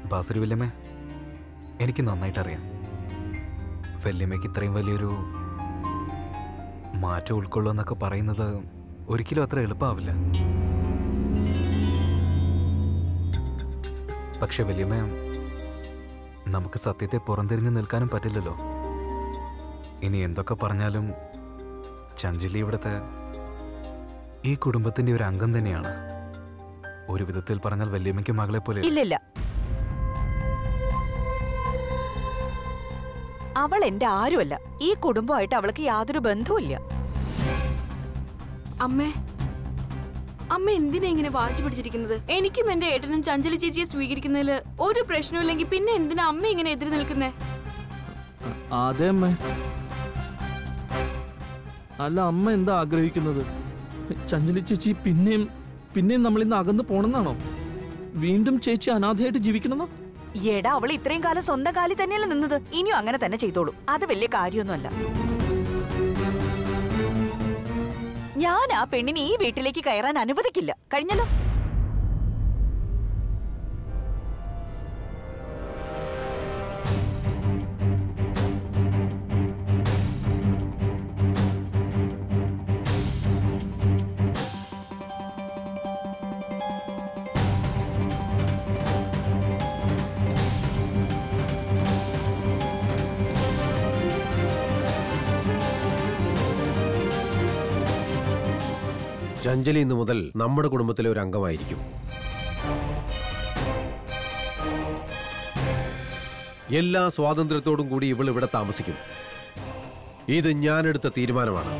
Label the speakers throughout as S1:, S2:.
S1: ബാസുരി വല്യമ്മേ എനിക്ക് നന്നായിട്ട് അറിയാം വല്യമ്മയ്ക്ക് ഇത്രയും വലിയൊരു മാറ്റം ഉൾക്കൊള്ളുമെന്നൊക്കെ പറയുന്നത് ഒരിക്കലും അത്ര എളുപ്പമാവില്ല പക്ഷെ വല്യമ്മ നമുക്ക് സത്യത്തെ പുറംതിരിഞ്ഞു നിൽക്കാനും പറ്റില്ലല്ലോ ഇനി എന്തൊക്കെ പറഞ്ഞാലും ചഞ്ചലി ഇവിടുത്തെ ഈ കുടുംബത്തിന്റെ ഒരു അംഗം തന്നെയാണ് ഒരു വിധത്തിൽ പറഞ്ഞാൽ വല്യമ്മയ്ക്ക് മകളെ പോലെ
S2: ഇല്ലില്ല അവൾ എന്റെ ആരുമല്ല ഈ കുടുംബമായിട്ട് അവൾക്ക് യാതൊരു ബന്ധവുമില്ല
S3: അമ്മേ അമ്മ എന്തിനാ ഇങ്ങനെ വാശി പിടിച്ചിരിക്കുന്നത് എനിക്കും എന്റെ ഏട്ടനും ചഞ്ചലി ചേച്ചിയെ സ്വീകരിക്കുന്നതിൽ ഒരു പ്രശ്നമില്ലെങ്കിൽ പിന്നെ എന്തിനാ അമ്മ ഇങ്ങനെ എതിര് നിൽക്കുന്നേ
S4: അതെ അമ്മ അല്ല അമ്മ എന്താ ആഗ്രഹിക്കുന്നത് ചഞ്ചലി ചേച്ചി പിന്നെയും പിന്നെയും നമ്മൾ ഇന്ന് അകന്ന് പോണെന്നാണോ വീണ്ടും ചേച്ചി അനാഥയായിട്ട് ജീവിക്കണമെന്നോ
S2: എടാ അവൾ ഇത്രയും കാലം സ്വന്തം കാലിൽ തന്നെയല്ലേ നിന്നത് ഇനിയും അങ്ങനെ തന്നെ ചെയ്തോളൂ അത് വലിയ കാര്യമൊന്നുമല്ല ഞാൻ ആ പെണ്ണിനെ ഈ വീട്ടിലേക്ക് കയറാൻ അനുവദിക്കില്ല കഴിഞ്ഞല്ലോ
S5: ചഞ്ചലി ഇന്നു മുതൽ നമ്മുടെ കുടുംബത്തിലെ ഒരു അംഗമായിരിക്കും എല്ലാ സ്വാതന്ത്ര്യത്തോടും കൂടി ഇവൾ ഇവിടെ താമസിക്കും ഇത് ഞാനെടുത്ത തീരുമാനമാണ്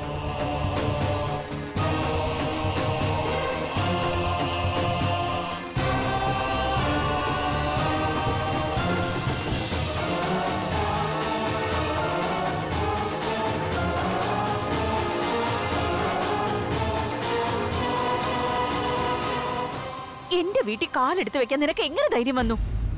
S2: എന്റെ വീട്ടിൽ കാലെടുത്ത് വെക്കാൻ നിനക്ക് എങ്ങനെ ധൈര്യം വന്നു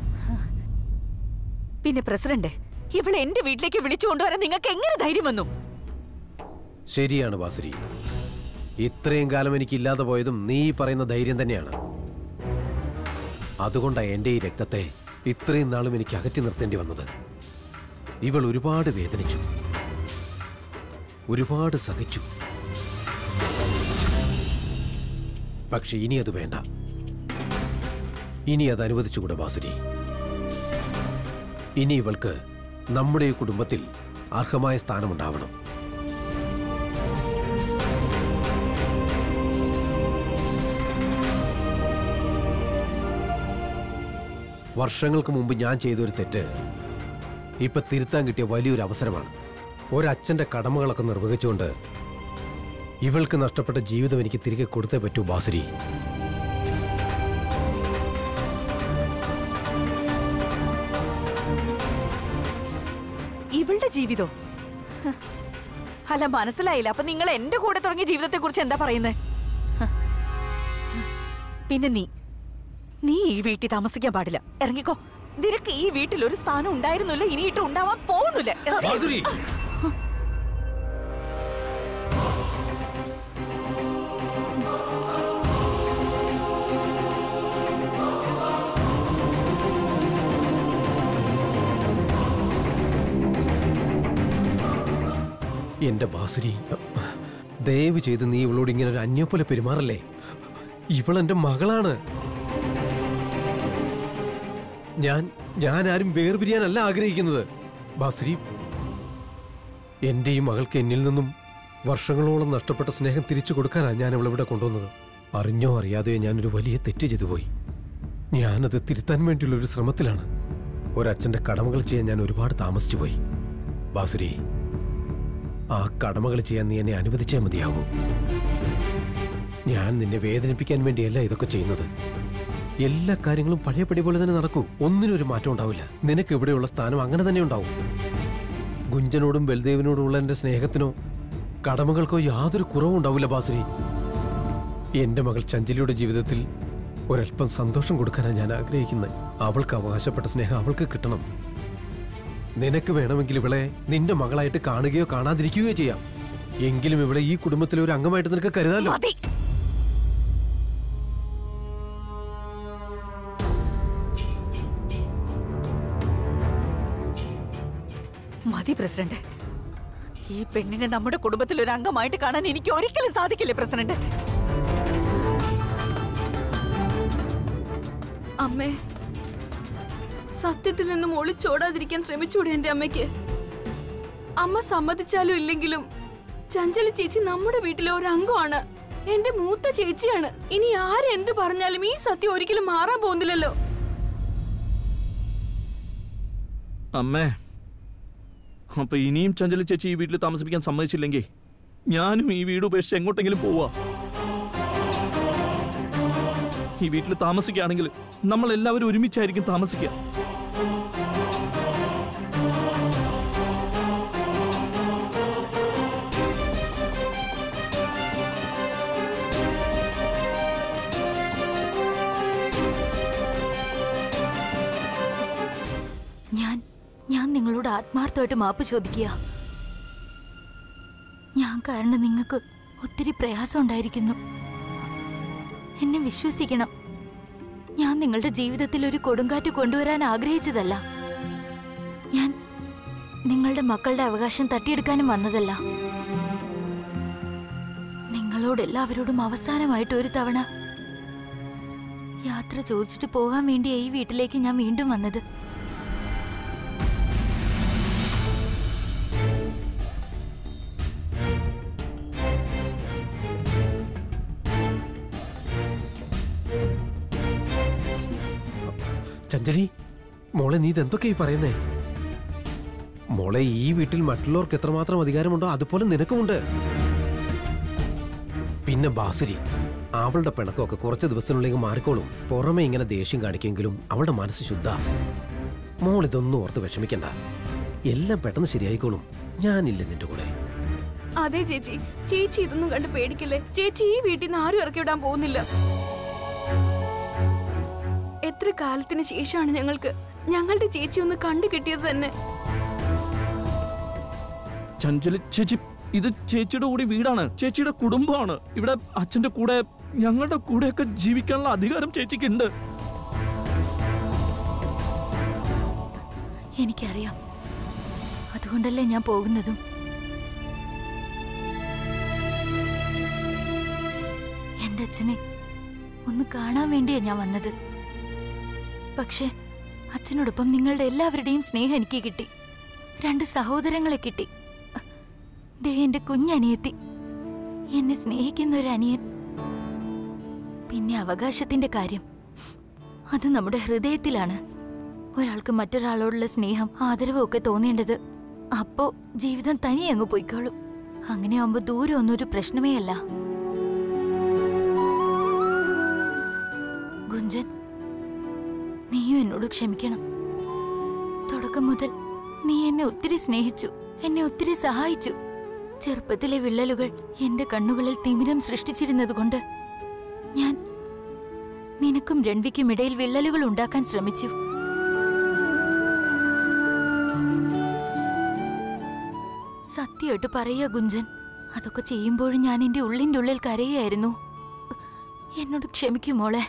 S2: പിന്നെ പ്രസിഡന്റ് ഇവളെ എന്റെ വീട്ടിലേക്ക് വിളിച്ചു കൊണ്ടുവരാൻ നിങ്ങൾക്ക് എങ്ങനെ ധൈര്യം വന്നു
S5: ശരിയാണ് ബാസുരി ഇത്രയും കാലം എനിക്ക് ഇല്ലാതെ പോയതും നീ ഈ പറയുന്ന ധൈര്യം തന്നെയാണ് അതുകൊണ്ടാണ് എൻ്റെ ഈ രക്തത്തെ ഇത്രയും നാളും എനിക്ക് അകറ്റി നിർത്തേണ്ടി വന്നത് ഇവൾ ഒരുപാട് വേദനിച്ചു ഒരുപാട് സഹിച്ചു പക്ഷെ ഇനി അത് വേണ്ട ഇനി അത് അനുവദിച്ചുകൂടെ ബാസുരി ഇനി ഇവൾക്ക് നമ്മുടെ ഈ കുടുംബത്തിൽ അർഹമായ സ്ഥാനമുണ്ടാവണം വർഷങ്ങൾക്ക് മുമ്പ് ഞാൻ ചെയ്തൊരു തെറ്റ് ഇപ്പൊ തിരുത്താൻ കിട്ടിയ വലിയൊരു അവസരമാണ് ഒരച്ഛന്റെ കടമകളൊക്കെ നിർവഹിച്ചുകൊണ്ട് ഇവൾക്ക് നഷ്ടപ്പെട്ട ജീവിതം എനിക്ക് തിരികെ കൊടുത്തേ പറ്റൂ ബാസുരി
S2: ഇവളുടെ ജീവിതോ ഹ്. അല്ല മനസ്സിലായില്ല അപ്പൊ നിങ്ങൾ എന്റെ കൂടെ തുടങ്ങിയ ജീവിതത്തെ കുറിച്ച് എന്താ പറയുന്നത് പിന്നെ നീ നീ ഈ വീട്ടിൽ താമസിക്കാൻ പാടില്ല ഇറങ്ങിക്കോ നിനക്ക് ഈ വീട്ടിൽ ഒരു സ്ഥാനം ഉണ്ടായിരുന്നില്ല ഇനിയിട്ട് ഉണ്ടാവാൻ പോകുന്നില്ല ഇറങ്ങി.
S5: ബാസുരി എന്റെ ബാസുരി ദയവ് ചെയ്ത് നീ ഇവളോട് ഇങ്ങനെ ഒരു അന്യെ പോലെ പെരുമാറല്ലേ ഇവൾ എന്റെ മകളാണ് ഞാൻ ഞാൻ ആരും വേർപിരിയാനല്ല ആഗ്രഹിക്കുന്നത് ബാസുരി എന്റെ ഈ മകൾക്ക് എന്നിൽ നിന്നും വർഷങ്ങളോളം നഷ്ടപ്പെട്ട സ്നേഹം തിരിച്ചു കൊടുക്കാനാണ് ഞാൻ അവളിവിടെ കൊണ്ടുവന്നത് അറിഞ്ഞോ അറിയാതെയോ ഞാനൊരു വലിയ തെറ്റ് ചെയ്തു പോയി ഞാനത് തിരുത്താൻ വേണ്ടിയുള്ള ഒരു ശ്രമത്തിലാണ് ഒരച്ഛന്റെ കടമകൾ ചെയ്യാൻ ഞാൻ ഒരുപാട് താമസിച്ചു പോയി ബാസുരി ആ കടമകൾ ചെയ്യാൻ നീ എന്നെ അനുവദിച്ചേ മതിയാവൂ ഞാൻ നിന്നെ വേദനിപ്പിക്കാൻ വേണ്ടിയല്ല ഇതൊക്കെ ചെയ്യുന്നത് എല്ലാ കാര്യങ്ങളും പഴയപടി പോലെ തന്നെ നടക്കൂ ഒന്നിനും ഒരു മാറ്റം ഉണ്ടാവില്ല നിനക്ക് ഇവിടെയുള്ള സ്ഥാനം അങ്ങനെ തന്നെ ഉണ്ടാവും ഗുഞ്ചനോടും ബൽദേവിനോടുള്ള എന്റെ സ്നേഹത്തിനോ കടമകൾക്കോ യാതൊരു കുറവും ഉണ്ടാവില്ല ബാസുരി എന്റെ മകൾ ചഞ്ചലിയുടെ ജീവിതത്തിൽ ഒരല്പം സന്തോഷം കൊടുക്കാനാണ് ഞാൻ ആഗ്രഹിക്കുന്നത് അവൾക്ക് അവകാശപ്പെട്ട സ്നേഹം അവൾക്ക് കിട്ടണം നിനക്ക് വേണമെങ്കിൽ ഇവളെ നിന്റെ മകളായിട്ട് കാണുകയോ കാണാതിരിക്കുകയോ ചെയ്യാം എങ്കിലും ഇവളെ ഈ കുടുംബത്തിലെ ഒരു അംഗമായിട്ട് നിനക്ക് കരുതാലോ
S2: മതി പ്രസിഡന്റ് ഈ പെണ്ണിനെ നമ്മുടെ കുടുംബത്തിൽ ഒരു അംഗമായിട്ട് കാണാൻ എനിക്ക് ഒരിക്കലും സാധിക്കില്ല പ്രസിഡന്റ്
S3: അമ്മേ സത്യത്തിൽ നിന്നും ഒളിച്ചോടാതിരിക്കാൻ ശ്രമിച്ചൂടെ എന്റെ അമ്മയ്ക്ക് അമ്മ സമ്മതിച്ചാലും ഇല്ലെങ്കിലും ചഞ്ചല ചേച്ചി നമ്മുടെ വീട്ടിലെ ഒരു അംഗമാണ് എന്റെ മൂത്ത ചേച്ചിയാണ് ഇനി ആരെന്ത് പറഞ്ഞാലും ഈ സത്യം ഒരിക്കലും മാറാൻ പോകുന്നില്ലല്ലോ
S4: അമ്മേ അപ്പൊ ഇനിയും ചഞ്ചല ചേച്ചി ഈ വീട്ടിൽ താമസിപ്പിക്കാൻ സമ്മതിച്ചില്ലെങ്കിൽ ഞാനും ഈ വീട് ഉപേക്ഷിച്ച് എങ്ങോട്ടെങ്കിലും പോവാ ഈ വീട്ടിൽ താമസിക്കുകയാണെങ്കിൽ നമ്മൾ എല്ലാവരും ഒരുമിച്ചായിരിക്കും താമസിക്കുക
S6: ഞാൻ ഞാൻ നിങ്ങളോട് ആത്മാർത്ഥമായിട്ട് മാപ്പ് ചോദിക്കുക ഞാൻ കാരണം നിങ്ങൾക്ക് ഒത്തിരി പ്രയാസം ഉണ്ടായിരിക്കുന്നു എന്നെ വിശ്വസിക്കണം ഞാൻ നിങ്ങളുടെ ജീവിതത്തിൽ ഒരു കൊടുങ്കാറ്റ് കൊണ്ടുവരാൻ ആഗ്രഹിച്ചതല്ല ഞാൻ നിങ്ങളുടെ മക്കളുടെ അവകാശം തട്ടിയെടുക്കാനും വന്നതല്ല നിങ്ങളോട് എല്ലാവരോടും അവസാനമായിട്ട് ഒരു തവണ യാത്ര ചോദിച്ചിട്ട് പോകാൻ വേണ്ടിയാ ഈ വീട്ടിലേക്ക് ഞാൻ വീണ്ടും വന്നത്
S5: ചഞ്ചലി മോളെ നീ ഇതെന്തൊക്കെയായി പറയുന്നേ മോളെ ഈ വീട്ടിൽ മറ്റുള്ളവർക്ക് എത്രമാത്രം അധികാരമുണ്ടോ അതുപോലെ നിനക്കുമുണ്ട് പിന്നെ ബാസുരി അവളുടെ പിണക്കമൊക്കെ കുറച്ച് ദിവസത്തിനുള്ളിൽ മാറിക്കോളും പുറമെ ഇങ്ങനെ ദേഷ്യം കാണിക്കെങ്കിലും അവളുടെ മനസ്സ് ശുദ്ധ മോൾ ഇതൊന്നും ഓർത്ത് വിഷമിക്കണ്ട എല്ലാം പെട്ടെന്ന് ശരിയായിക്കോളും ഞാനില്ല നിന്റെ കൂടെ
S3: അതെ ചേച്ചി ചേച്ചി ഇതൊന്നും കണ്ട് പേടിക്കില്ലേ ചേച്ചി ഈ വീട്ടിൽ നിന്ന് ആരും ഇറക്കി വിടാൻ പോകുന്നില്ല എത്ര കാലത്തിന് ശേഷമാണ് ഞങ്ങൾക്ക് ഞങ്ങളുടെ ചേച്ചി ഒന്ന് കണ്ടു കിട്ടിയത് തന്നെ
S4: ചഞ്ചല ചേച്ചി ഇത് ചേച്ചിയുടെ കൂടി വീടാണ് ചേച്ചിയുടെ കുടുംബമാണ് ഇവിടെ അച്ഛന്റെ കൂടെ ഞങ്ങളുടെ കൂടെയൊക്കെ ജീവിക്കാനുള്ള അധികാരം ചേച്ചിക്കുണ്ട്
S6: എനിക്കറിയാം അതുകൊണ്ടല്ലേ ഞാൻ പോകുന്നതും എന്റെ അച്ഛനെ ഒന്ന് കാണാൻ വേണ്ടിയാ ഞാൻ വന്നത് പക്ഷെ അച്ഛനോടൊപ്പം നിങ്ങളുടെ എല്ലാവരുടെയും സ്നേഹം എനിക്ക് കിട്ടി രണ്ട് സഹോദരങ്ങളെ കിട്ടി ദേ എന്റെ കുഞ്ഞനിയത്തി എന്നെ സ്നേഹിക്കുന്ന ഒരു അനിയൻ പിന്നെ അവകാശത്തിന്റെ കാര്യം അത് നമ്മുടെ ഹൃദയത്തിലാണ് ഒരാൾക്ക് മറ്റൊരാളോടുള്ള സ്നേഹം ആദരവും ഒക്കെ തോന്നേണ്ടത് അപ്പോ ജീവിതം തനിയെ അങ്ങ് പോയിക്കോളും അങ്ങനെ ആവുമ്പോ ദൂരം ഒന്നും ഒരു പ്രശ്നമേ അല്ല ഗുഞ്ചൻ നീയും എന്നോട് ക്ഷമിക്കണം തുടക്കം മുതൽ നീ എന്നെ ഒത്തിരി സ്നേഹിച്ചു എന്നെ ഒത്തിരി സഹായിച്ചു ചെറുപ്പത്തിലെ വിള്ളലുകൾ എന്റെ കണ്ണുകളിൽ തിമിരം സൃഷ്ടിച്ചിരുന്നതുകൊണ്ട് ഞാൻ നിനക്കും രൺവിക്കും ഇടയിൽ വിള്ളലുകൾ ഉണ്ടാക്കാൻ ശ്രമിച്ചു സത്യമായിട്ട് പറയുക ഗുഞ്ചൻ അതൊക്കെ ചെയ്യുമ്പോഴും ഞാൻ എന്റെ ഉള്ളിന്റെ ഉള്ളിൽ കരയായിരുന്നു എന്നോട് ക്ഷമിക്കൂ മോളെ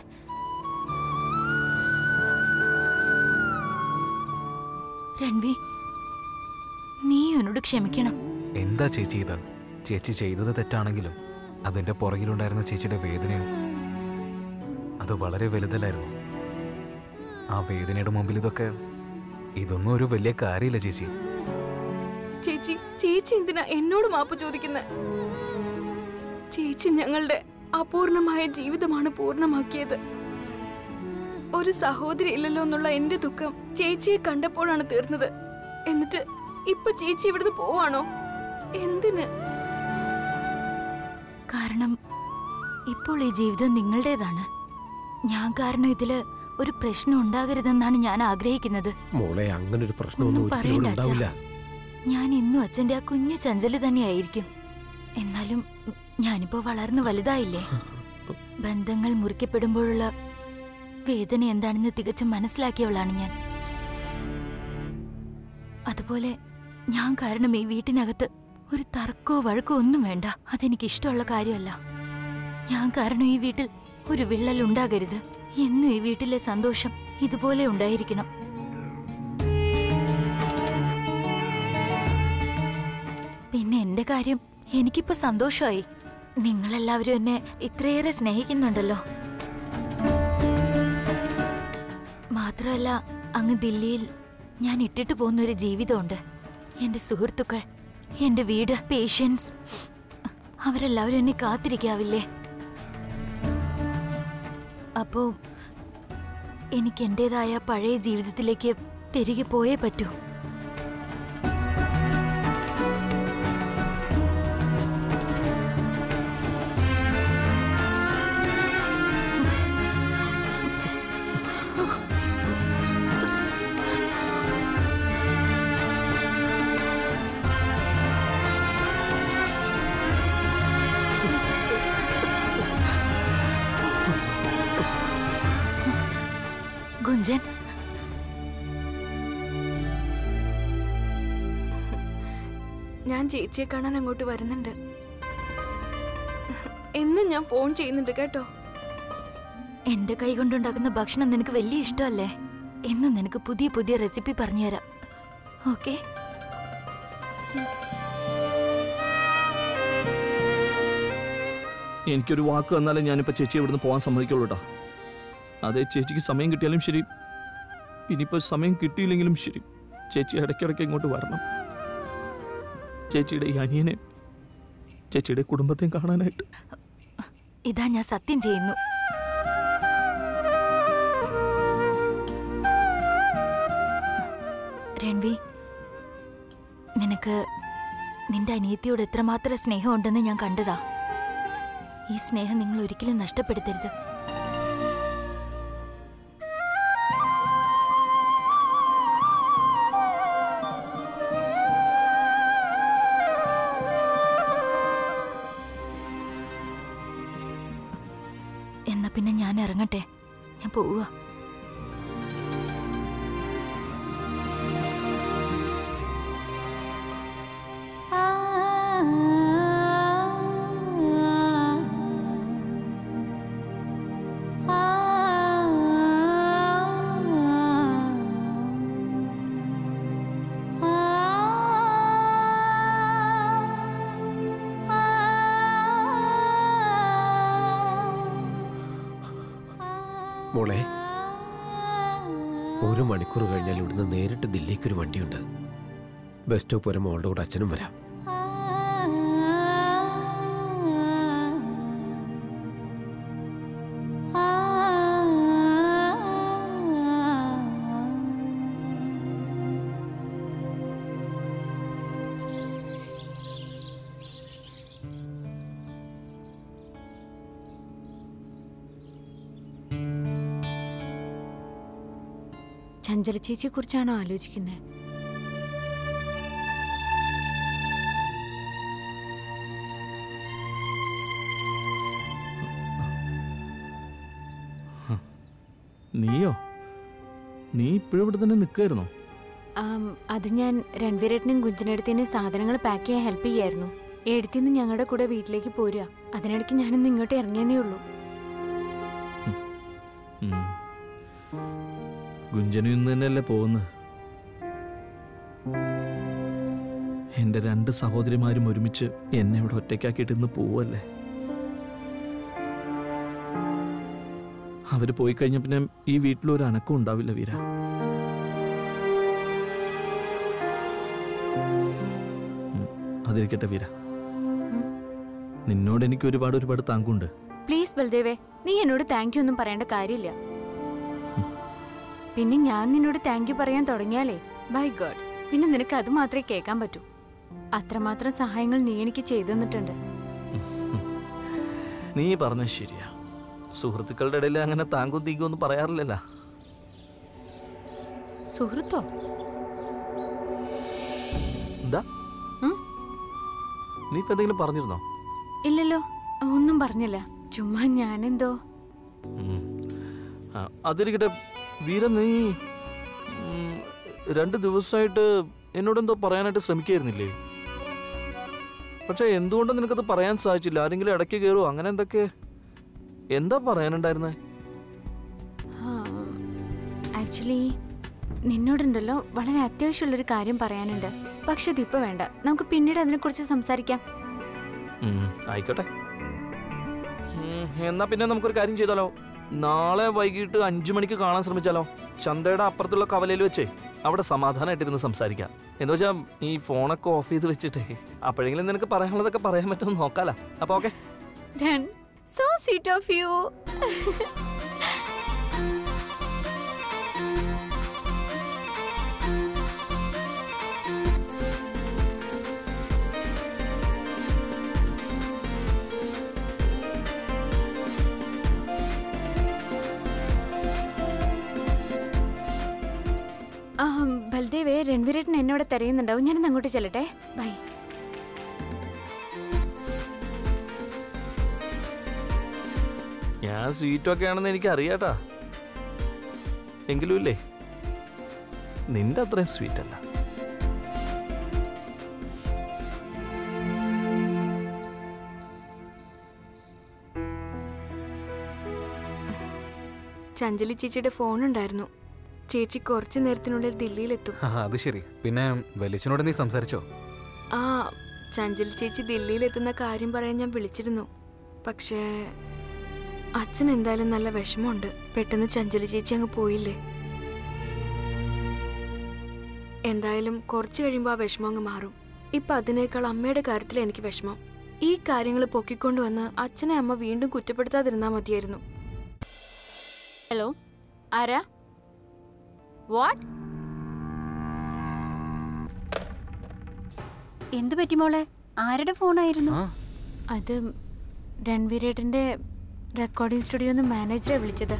S6: രൺവി നീ എന്നോട് ക്ഷമിക്കണം
S1: എന്താ ചേച്ചി ഇത് ചേച്ചി ചെയ്തത് തെറ്റാണെങ്കിലും അതിന്റെ പുറകിലുണ്ടായിരുന്ന ചേച്ചിയുടെ വേദനയോ അത് വളരെ വലുതല്ലായിരുന്നു ആ വേദനയുടെ മുമ്പിൽ ഇതൊക്കെ ഇതൊന്നും ഒരു വലിയ കാര്യമില്ല ചേച്ചി
S3: ചേച്ചി ചേച്ചി എന്തിനാ എന്നോട് മാപ്പ് ചോദിക്കുന്നത് ചേച്ചി ഞങ്ങളുടെ അപൂർണമായ ജീവിതമാണ് പൂർണ്ണമാക്കിയത് ഒരു സഹോദരി ഇല്ലല്ലോ എന്നുള്ള എന്റെ ദുഃഖം ചേച്ചിയെ കണ്ടപ്പോഴാണ് തീർന്നത് എന്നിട്ട് ഇപ്പൊ ചേച്ചി ഇവിടുന്ന് പോവാണോ എന്തിന്
S6: കാരണം ഇപ്പോൾ ഈ ജീവിതം നിങ്ങളുടേതാണ് ഞാൻ കാരണം ഇതില് ഒരു പ്രശ്നം ഉണ്ടാകരുതെന്നാണ് ഞാൻ ആഗ്രഹിക്കുന്നത്
S5: മോളെ അങ്ങനെ ഒരു പ്രശ്നമൊന്നും
S6: ഒന്നും
S5: ഒരിക്കലും ഇവിടെ
S6: പറയണ്ട,
S5: ഉണ്ടാവില്ല
S6: ഞാൻ ഇന്നും അച്ഛന്റെ ആ കുഞ്ഞു ചഞ്ചല് തന്നെയായിരിക്കും എന്നാലും ഞാനിപ്പോ വളർന്നു വലുതായില്ലേ ബന്ധങ്ങൾ മുറിക്കപ്പെടുമ്പോഴുള്ള വേദന എന്താണെന്ന് തികച്ചും മനസ്സിലാക്കിയവളാണ് ഞാൻ അതുപോലെ ഞാൻ കാരണം ഈ വീട്ടിനകത്ത് ഒരു തർക്കോ വഴക്കോ ഒന്നും വേണ്ട അതെനിക്ക് ഇഷ്ടമുള്ള കാര്യമല്ല ഞാൻ കാരണം ഈ വീട്ടിൽ ഒരു വിള്ളൽ ഉണ്ടാകരുത് എന്നും ഈ വീട്ടിലെ സന്തോഷം ഇതുപോലെ ഉണ്ടായിരിക്കണം എന്റെ കാര്യം എനിക്കിപ്പോ സന്തോഷമായി നിങ്ങളെല്ലാവരും എന്നെ ഇത്രയേറെ സ്നേഹിക്കുന്നുണ്ടല്ലോ മാത്രമല്ല അങ്ങ് ദില്ലിയിൽ ഞാൻ ഇട്ടിട്ട് പോകുന്ന ഒരു ജീവിതമുണ്ട് എന്റെ സുഹൃത്തുക്കൾ എന്റെ വീട് പേഷ്യൻസ് അവരെല്ലാവരും എന്നെ കാത്തിരിക്കാവില്ലേ അപ്പോ എനിക്ക് എന്റേതായ പഴയ ജീവിതത്തിലേക്ക് തിരികെ പോയേ പറ്റൂ ഗുഞ്ചൻ
S3: ഞാൻ ചേച്ചിയെ കാണാൻ അങ്ങോട്ട് വരുന്നുണ്ട് എന്നും ഞാൻ ഫോൺ ചെയ്യുന്നുണ്ട് കേട്ടോ
S6: എന്റെ കൈ കൊണ്ടുണ്ടാക്കുന്ന ഭക്ഷണം നിനക്ക് വലിയ ഇഷ്ടമല്ലേ എന്ന് നിനക്ക് പുതിയ പുതിയ റെസിപ്പി പറഞ്ഞുതരാം ഓക്കെ
S4: എനിക്കൊരു വാക്ക് തന്നാലേ ഞാനിപ്പോൾ ചേച്ചി ഇവിടുന്ന് പോകാൻ സമ്മതിക്കുള്ളൂ കേട്ടോ അതെ ചേച്ചിക്ക് സമയം കിട്ടിയാലും ശരി ഇനിയിപ്പോൾ സമയം കിട്ടിയില്ലെങ്കിലും ശരി ചേച്ചി ഇടയ്ക്കിടയ്ക്ക് ഇങ്ങോട്ട് വരണം ചേച്ചിയുടെ ഈ അനിയനെ ചേച്ചിയുടെ കുടുംബത്തെയും കാണാനായിട്ട്
S6: ഇതാ ഞാൻ സത്യം ചെയ്യുന്നു രൺവി നിനക്ക് നിന്റെ അനിയത്തിയോട് എത്രമാത്രം സ്നേഹമുണ്ടെന്ന് ഞാൻ കണ്ടതാ ഈ സ്നേഹം നിങ്ങൾ ഒരിക്കലും നഷ്ടപ്പെടുത്തരുത് എന്നാ പിന്നെ ഞാൻ ഇറങ്ങട്ടെ ഞാൻ പോവുക
S5: മോളെ ഒരു മണിക്കൂർ കഴിഞ്ഞാൽ ഇവിടുന്ന് നേരിട്ട് ദില്ലിക്കൊരു വണ്ടിയുണ്ട് ബസ് സ്റ്റോപ്പ് വരെ മോളുടെ കൂടെ അച്ഛനും വരാം
S7: ചഞ്ചല ചേച്ചിയെ കുറിച്ചാണോ ആലോചിക്കുന്നത്
S4: നീയോ നീ ഇപ്പോഴും ഇവിടെ തന്നെ നിൽക്കായിരുന്നോ
S7: ആം, അത് ഞാൻ രൺവീരേട്ടനും കുഞ്ചിനടുത്തേനും സാധനങ്ങൾ പാക്ക് ചെയ്യാൻ ഹെൽപ്പ് ചെയ്യായിരുന്നു എടുത്തിന്ന് ഞങ്ങളുടെ കൂടെ വീട്ടിലേക്ക് പോരുക അതിനിടയ്ക്ക് ഞാനൊന്ന് ഇങ്ങോട്ട് ഇറങ്ങിയതേ ഉള്ളൂ
S4: ഉം. ഗുഞ്ചനു ഇന്ന് തന്നെയല്ലേ പോകുന്നത് എന്റെ രണ്ട് സഹോദരിമാരും ഒരുമിച്ച് എന്നെ ഇവിടെ ഒറ്റയ്ക്കാക്കിയിട്ട് ഇന്ന് പോവല്ലേ അവര് പോയി കഴിഞ്ഞ പിന്നെ ഈ വീട്ടിൽ ഒരു അനക്കം ഉണ്ടാവില്ല വീര ഉം, അതിരിക്കട്ടെ വീര
S7: ഉം.
S4: നിന്നോട് എനിക്ക് ഒരുപാട് ഒരുപാട് താങ്കുണ്ട്
S7: പ്ലീസ് ബൽദേവേ നീ എന്നോട് താങ്ക് യു ഒന്നും പറയേണ്ട കാര്യമില്ല പിന്നെ ഞാൻ നിന്നോട് താങ്ക് യു പറയാൻ തുടങ്ങിയാലേ ബൈ ഗോഡ് പിന്നെ നിനക്ക് അത് മാത്രമേ കേൾക്കാൻ പറ്റൂ അത്രമാത്രം സഹായങ്ങൾ നീ എനിക്ക് ചെയ്തു തന്നിട്ടുണ്ട്
S4: നീ പറഞ്ഞ ശരിയാ സുഹൃത്തുക്കളുടെ ഇടയിൽ അങ്ങനെ താങ്കും തീങ്കും ഒന്നും പറയാറില്ലല്ലോ
S7: സുഹൃത്തോ
S4: എന്താ
S7: ഉം?
S4: നീ ഇപ്പൊ എന്തെങ്കിലും പറഞ്ഞിരുന്നോ
S7: ഇല്ലല്ലോ ഒന്നും പറഞ്ഞില്ല ചുമ്മാ ഞാനെന്തോ
S4: ഉം. ആ, അതിരിക്കട്ടെ വീര നീ ഉം, രണ്ട് ദിവസമായിട്ട് എന്നോടെന്തോ പറയാനായിട്ട് ശ്രമിക്കായിരുന്നില്ലേ പക്ഷെ എന്തുകൊണ്ട് നിനക്കത് പറയാൻ സാധിച്ചില്ല ആരെങ്കിലും ഇടയ്ക്ക് കയറുമോ അങ്ങനെ എന്തൊക്കെ എന്താ പറയാനുണ്ടായിരുന്നേ
S7: ആക്ച്വലി നിന്നോടുണ്ടല്ലോ വളരെ അത്യാവശ്യമുള്ളൊരു കാര്യം പറയാനുണ്ട് പക്ഷെ ഇതിപ്പോ വേണ്ട നമുക്ക് പിന്നീട് അതിനെക്കുറിച്ച് സംസാരിക്കാം
S4: ഉം, ആയിക്കോട്ടെ ഉം, എന്നാ പിന്നെ നമുക്കൊരു കാര്യം ചെയ്താലോ നാളെ വൈകിട്ട് അഞ്ചു മണിക്ക് കാണാൻ ശ്രമിച്ചാലോ ചന്തയുടെ അപ്പുറത്തുള്ള കവലയിൽ വെച്ചേ അവിടെ സമാധാനമായിട്ടിരുന്ന് സംസാരിക്കാം എന്താ വെച്ചാ ഈ ഫോണൊക്കെ ഓഫ് ചെയ്ത് വെച്ചിട്ടേ അപ്പോഴെങ്കിലും നിനക്ക് പറയാനുള്ളതൊക്കെ പറയാൻ പറ്റുമെന്ന് നോക്കാലോ അപ്പൊ okay
S7: so sweet of you ബൽദേവേ രൺവീരേട്ടൻ എന്നോട് തിരയുന്നുണ്ടാവും ഞാനൊന്ന് അങ്ങോട്ട് ചെല്ലട്ടെ ബൈ
S4: ഞാൻ സ്വീറ്റൊക്കെ ആണെന്ന് എനിക്ക് അറിയാട്ടാ എങ്കിലും ഇല്ലേ നിന്റെ അത്രയും സ്വീറ്റ് അല്ല
S3: ചഞ്ചലി ചേച്ചിയുടെ ഫോൺ ഉണ്ടായിരുന്നു ചേച്ചി കുറച്ചു നേരത്തിനുള്ളിൽ ദില്ലിയിലെത്തും
S1: ആ, അത് ശരി പിന്നെ വലിയച്ഛനോട് നീ സംസാരിച്ചോ
S3: ആ ചഞ്ചലി ചേച്ചി ദില്ലിയിലെത്തുന്ന കാര്യം പറയാൻ ഞാൻ വിളിച്ചിരുന്നു പക്ഷേ അച്ഛൻ എന്തായാലും നല്ല വിഷമമുണ്ട് പെട്ടെന്ന് ചഞ്ചലി ചേച്ചി അങ്ങ് പോയില്ലേ എന്തായാലും കുറച്ച് കഴിയുമ്പോൾ ആ വിഷമം അങ്ങ് മാറും ഇപ്പൊ അതിനേക്കാൾ അമ്മയുടെ കാര്യത്തിൽ എനിക്ക് വിഷമം ഈ കാര്യങ്ങൾ പൊക്കിക്കൊണ്ടുവന്ന് അച്ഛനെ അമ്മ വീണ്ടും കുറ്റപ്പെടുത്താതിരുന്നാ മതിയായിരുന്നു
S7: ഹലോ ആരാ വാട്ട്
S8: എന്തു പറ്റി മോളെ ആരുടെ ഫോണായിരുന്നു
S1: ആ
S7: അത് രൺവീരേട്ടന്റെ റെക്കോർഡിംഗ് സ്റ്റുഡിയോ മാനേജറെ വിളിച്ചത്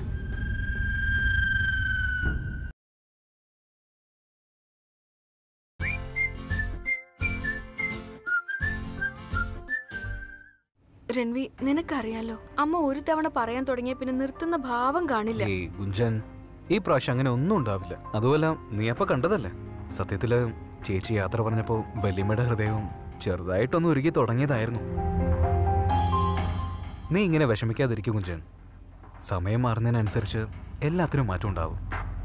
S3: രൺവി നിനക്കറിയാലോ അമ്മ ഒരു തവണ പറയാൻ തുടങ്ങിയ പിന്നെ നിർത്തുന്ന ഭാവം കാണില്ല
S1: ഈ ഗുഞ്ചൻ ഈ പ്രാവശ്യം അങ്ങനെ ഒന്നും ഉണ്ടാവില്ല അതുമല്ല നീ അപ്പൊ കണ്ടതല്ലേ സത്യത്തില് ചേച്ചി യാത്ര പറഞ്ഞപ്പോ വല്യമ്മയുടെ ഹൃദയവും ചെറുതായിട്ടൊന്ന് ഉരുകി തുടങ്ങിയതായിരുന്നു നീ ഇങ്ങനെ വിഷമിക്കാതിരിക്കും കുഞ്ചൻ സമയം മാറുന്നതിനനുസരിച്ച് എല്ലാത്തിനും മാറ്റം ഉണ്ടാവും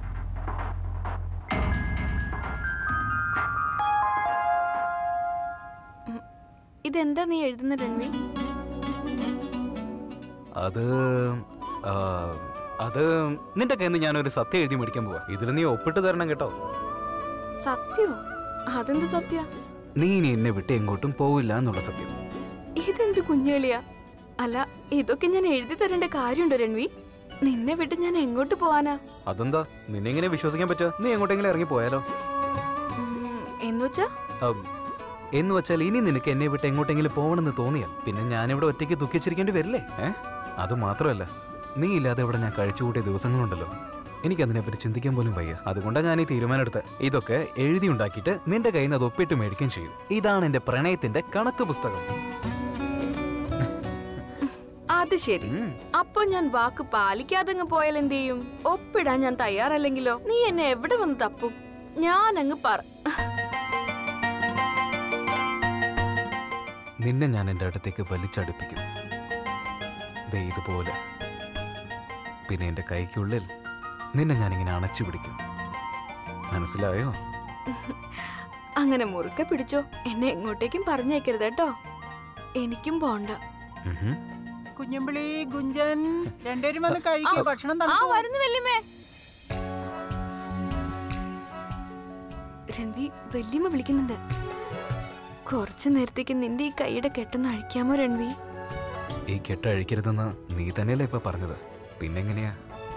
S3: ഇതെന്താ നീ എഴുതുന്ന രൺവി
S1: അത് ആ, അത് നിന്റെ കയ്യിൽ നിന്ന് ഞാനൊരു സത്യം എഴുതി മേടിക്കാൻ പോവാ ഇതിൽ നീ ഒപ്പിട്ട് തരണം കേട്ടോ
S3: സത്യോ അതെന്ത് സത്യ
S1: നീ ഇനി എന്നെ വിട്ട് എങ്ങോട്ടും പോവില്ല എന്നുള്ള സത്യം
S3: ഇതെന്ത് കുഞ്ഞുകളിയാ അല്ല ഇതൊക്കെ ഞാൻ എഴുതി തരേണ്ട കാര്യമുണ്ടോ രൺവി നിന്നെ വിട്ട് ഞാൻ എങ്ങോട്ട് പോവാനാ
S1: അതെന്താ നിന്നെ എങ്ങനെ വിശ്വസിക്കാൻ പറ്റുക നീ എങ്ങോട്ടെങ്കിലും ഇറങ്ങി പോയാലോ
S3: ഉം, എന്നുവെച്ചാ
S1: ഉം, എന്ന് വെച്ചാൽ ഇനി നിനക്ക് എന്നെ വിട്ട് എങ്ങോട്ടെങ്കിലും പോകണമെന്ന് തോന്നിയാൽ പിന്നെ ഞാനിവിടെ ഒറ്റയ്ക്ക് ദുഃഖിച്ചിരിക്കേണ്ടി വരില്ലേ ഏ അത് മാത്രമല്ല നീ ഇല്ലാതെ ഇവിടെ ഞാൻ കഴിച്ചുകൂട്ടിയ ദിവസങ്ങളുണ്ടല്ലോ എനിക്ക് അതിനെപ്പറ്റി ചിന്തിക്കാൻ പോലും വയ്യ അതുകൊണ്ടാണ് ഞാൻ ഈ തീരുമാനം എടുത്തത് ഇതൊക്കെ എഴുതി ഉണ്ടാക്കിയിട്ട് നിന്റെ കയ്യിൽ നിന്ന് അത് ഒപ്പിട്ട് മേടിക്കുകയും ചെയ്യും ഇതാണ് എന്റെ പ്രണയത്തിന്റെ കണക്ക് പുസ്തകം
S3: അത് ശരി
S1: ഉം.
S3: അപ്പൊ ഞാൻ വാക്ക് പാലിക്കാതെ അങ്ങ് പോയാൽ എന്ത് ചെയ്യും ഒപ്പിടാൻ ഞാൻ തയ്യാറല്ലെങ്കിലോ നീ എന്നെ എവിടെ വന്ന് തപ്പും ഞാൻ അങ്ങ് പറ
S1: നിന്നെ ഞാൻ എൻ്റെ അടുത്തേക്ക് വലിച്ചടുപ്പിക്കും ദേ ഇതുപോലെ പിന്നെ എൻ്റെ കൈക്കുള്ളിൽ നിന്നെ ഞാനിങ്ങനെ അണച്ചു പിടിക്കും മനസ്സിലായോ
S3: അങ്ങനെ മുറുക്കെ പിടിച്ചോ എന്നെ എങ്ങോട്ടേക്കും പറഞ്ഞേക്കരുത് കേട്ടോ എനിക്കും പോണ്ട
S1: ഉഹും.
S9: കുഞ്ഞുമ്പിളി ഗുഞ്ചൻ രണ്ടുപേരും വന്ന് കഴിക്കുക ഭക്ഷണം
S3: ആ
S9: തണുത്തു
S3: വരുന്നു വല്യമ്മേ രൺവി വല്യമ്മ വിളിക്കുന്നുണ്ട് കുറച്ചു നേരത്തേക്ക് നിന്റെ ഈ കൈയുടെ കെട്ടൊന്ന് അഴിക്കാമോ രൺവി
S1: ഈ കെട്ട് അഴിക്കരുതെന്ന് നീ തന്നെയല്ലേ ഇപ്പൊ പറഞ്ഞത് പിന്നെങ്ങനെയാ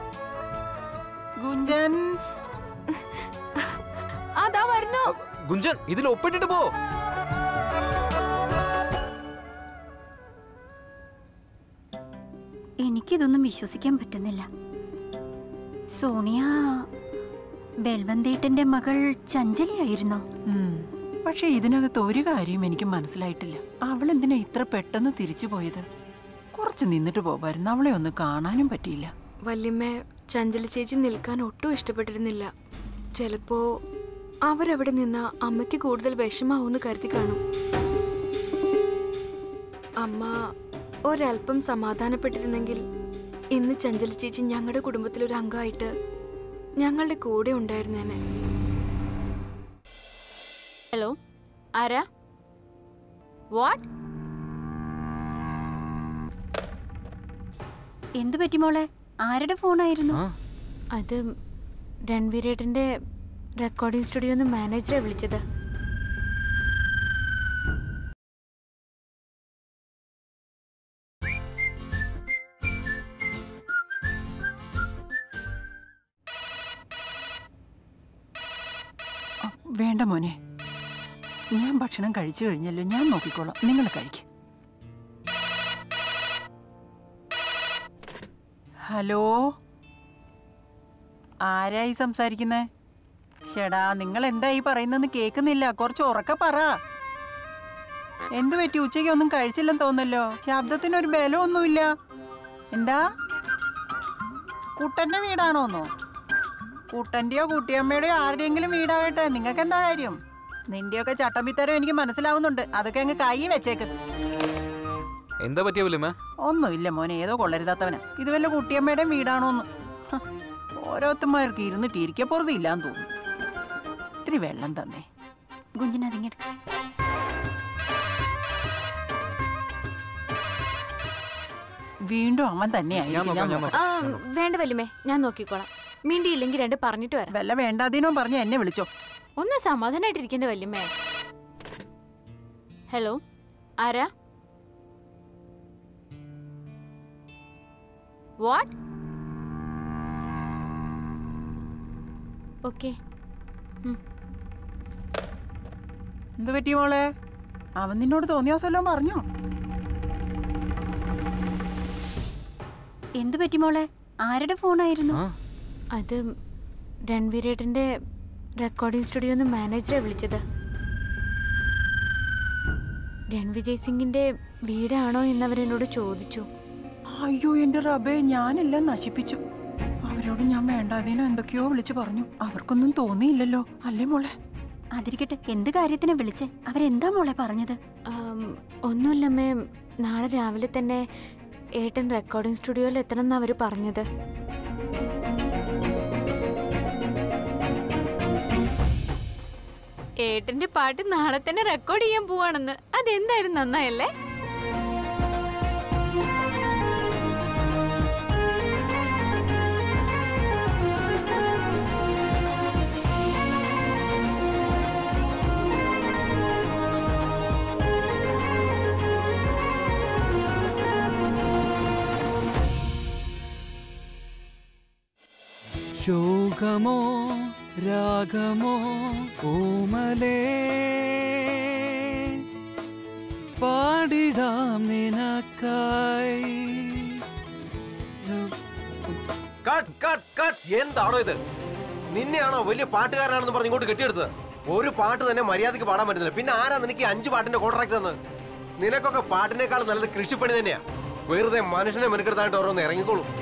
S9: ഗുഞ്ചൻ
S3: അതാ വരുന്നു
S1: ഗുഞ്ചൻ ഇതിൽ ഒപ്പിട്ടിട്ട് പോ
S8: എനിക്കിതൊന്നും വിശ്വസിക്കാൻ പറ്റുന്നില്ല സോണിയ ബൽവന്തേട്ടന്റെ മകൾ ചഞ്ചലിയായിരുന്നോ
S9: ഉം. പക്ഷെ ഇതിനകത്ത് ഒരു കാര്യം എനിക്ക് മനസ്സിലായിട്ടില്ല അവൾ എന്തിനാ ഇത്ര പെട്ടെന്ന് തിരിച്ചു പോയത് കുറച്ച് നിന്നിട്ട് പോവായിരുന്നു അവളെ ഒന്ന് കാണാനും പറ്റിയില്ല
S3: വല്യമ്മ ചഞ്ചല ചേച്ചി നിൽക്കാൻ ഒട്ടും ഇഷ്ടപ്പെട്ടിരുന്നില്ല ചിലപ്പോ അവരവിടെ നിന്ന അമ്മയ്ക്ക് കൂടുതൽ വിഷമാവൂന്ന് കരുതി കാണും അമ്മ ഒരല്പം സമാധാനപ്പെട്ടിരുന്നെങ്കിൽ ഇന്ന് ചഞ്ചല ചേച്ചി ഞങ്ങളുടെ കുടുംബത്തിലൊരു അംഗമായിട്ട് ഞങ്ങളുടെ കൂടെ ഉണ്ടായിരുന്നേനെ
S7: ഹലോ ആരാ വാട്ട്
S8: എന്തു പറ്റി മോളെ ആരുടെ ഫോണായിരുന്നു
S1: ആ
S7: അത് രൺവീരേട്ടന്റെ റെക്കോർഡിംഗ് സ്റ്റുഡിയോ മാനേജറെ വിളിച്ചത്
S9: ആ, വേണ്ട മോനെ ഞാൻ ഭക്ഷണം കഴിച്ചു കഴിഞ്ഞല്ലോ ഞാൻ നോക്കിക്കോളാം നിങ്ങൾ കഴിക്ക് ഹലോ ആരായി സംസാരിക്കുന്നേ ഷെടാ നിങ്ങൾ എന്താ ഈ പറയുന്നെന്ന് കേൾക്കുന്നില്ല കുറച്ച് ഉറക്കെ പറ എന്തു പറ്റി ഉച്ചയ്ക്ക് ഒന്നും കഴിച്ചില്ലെന്ന് തോന്നല്ലോ ശബ്ദത്തിനൊരു ബലമൊന്നുമില്ല എന്താ കുട്ടന്റെ വീടാണോന്നോ കുട്ടന്റെയോ കുട്ടിയമ്മയുടെയോ ആരുടെയെങ്കിലും വീടാകട്ടെ നിങ്ങൾക്ക് എന്താ കാര്യം നിന്റെയൊക്കെ ചട്ടമ്പിത്തരം എനിക്ക് മനസ്സിലാവുന്നുണ്ട് അതൊക്കെ അങ്ങ് കൈ വെച്ചേക്ക്
S1: എന്താ പറ്റിയ വല്യമ്മ
S9: ഒന്നുമില്ല മോനെ ഏതോ കൊള്ളരുതാത്തവനാ ഇത് വല്ല കുട്ടിയമ്മയുടെയും വീടാണോന്ന് ഹ, ഓരോരുത്തന്മാർക്ക് ഇരുന്നിട്ട് ഇരിക്കപ്പുറത്ത് ഇല്ലാന്ന് തോന്നുന്നു ഇത്തിരി വെള്ളം തന്നേ
S8: ഗുഞ്ചന അതിങ്ങെടുക്ക
S9: വീണ്ടും അവൻ
S1: ഞാൻ
S9: തന്നെയായിരിക്കും
S1: നോക്കാം
S9: ഞാൻ
S1: ഞാൻ
S9: നോക്കാം.
S7: ആ
S1: നോക്കാം
S7: വേണ്ട വല്യമ്മേ ഞാൻ നോക്കിക്കോളാം മിണ്ടിയില്ലെങ്കിൽ രണ്ട് പറഞ്ഞിട്ട് വരാം
S9: വല്ല വേണ്ടാതീനോ പറഞ്ഞ് എന്നെ വിളിച്ചോ
S7: ഒന്ന് സമാധാനമായിട്ടിരിക്കണ്ടേ വല്യമ്മേ ഹലോ ആരാ വാട്ട് ഓക്കെ
S9: എന്ത് പറ്റി മോളെ അവൻ നിന്നോട് തോന്നിയ ദിവസം പറഞ്ഞോ
S8: എന്തു പറ്റി മോളെ ആരുടെ ഫോണായിരുന്നു
S1: ആ
S7: അത് രൺവീരേട്ടന്റെ റെക്കോർഡിംഗ് സ്റ്റുഡിയോ മാനേജറെ വിളിച്ചത് രൺവിജയ് സിംഗിന്റെ വീടാണോ എന്നവരെന്നോട് ചോദിച്ചു
S9: അയ്യോ എന്റെ റബേ ഞാനെല്ലാം നശിപ്പിച്ചു അവരോട് ഞാൻ വേണ്ടാതീനോ എന്തൊക്കെയോ വിളിച്ചു പറഞ്ഞു അവർക്കൊന്നും തോന്നിയില്ലല്ലോ അല്ലേ മോളെ
S8: അതിരിക്കട്ടെ എന്ത് കാര്യത്തിനാ വിളിച്ചേ അവരെന്താ മോളെ പറഞ്ഞത്
S7: ആം, ഒന്നുമില്ല മേം നാളെ രാവിലെ തന്നെ ഏട്ടൻ റെക്കോർഡിംഗ് സ്റ്റുഡിയോയിൽ എത്തണം എന്ന് അവർ പറഞ്ഞത് ഏട്ടന്റെ പാട്ട് നാളെ തന്നെ റെക്കോർഡ് ചെയ്യാൻ പോവാണെന്ന് അതെന്തായാലും നന്നായല്ലേ
S1: ശോകമോ രാഗമോ ഓമലേ പാടിടാം നിനക്കായി
S5: കട്ട് കട്ട് കട്ട് എന്താണോ ഇത് നിന്നെയാണോ വലിയ പാട്ടുകാരനാണെന്ന് പറഞ്ഞ് ഇങ്ങോട്ട് കെട്ടിയെടുത്തത് ഒരു പാട്ട് തന്നെ മര്യാദയ്ക്ക് പാടാൻ പറ്റുന്നില്ല പിന്നെ ആരാ നിനക്ക് ഈ അഞ്ച് പാട്ടിന്റെ കോൺട്രാക്ട് തന്നത് നിനക്കൊക്കെ പാട്ടിനേക്കാൾ നല്ലത് കൃഷിപ്പണി തന്നെയാ വെറുതെ മനുഷ്യനെ മെനക്കെടുത്തായിട്ട് ഓരോന്ന് ഇറങ്ങിക്കോളൂ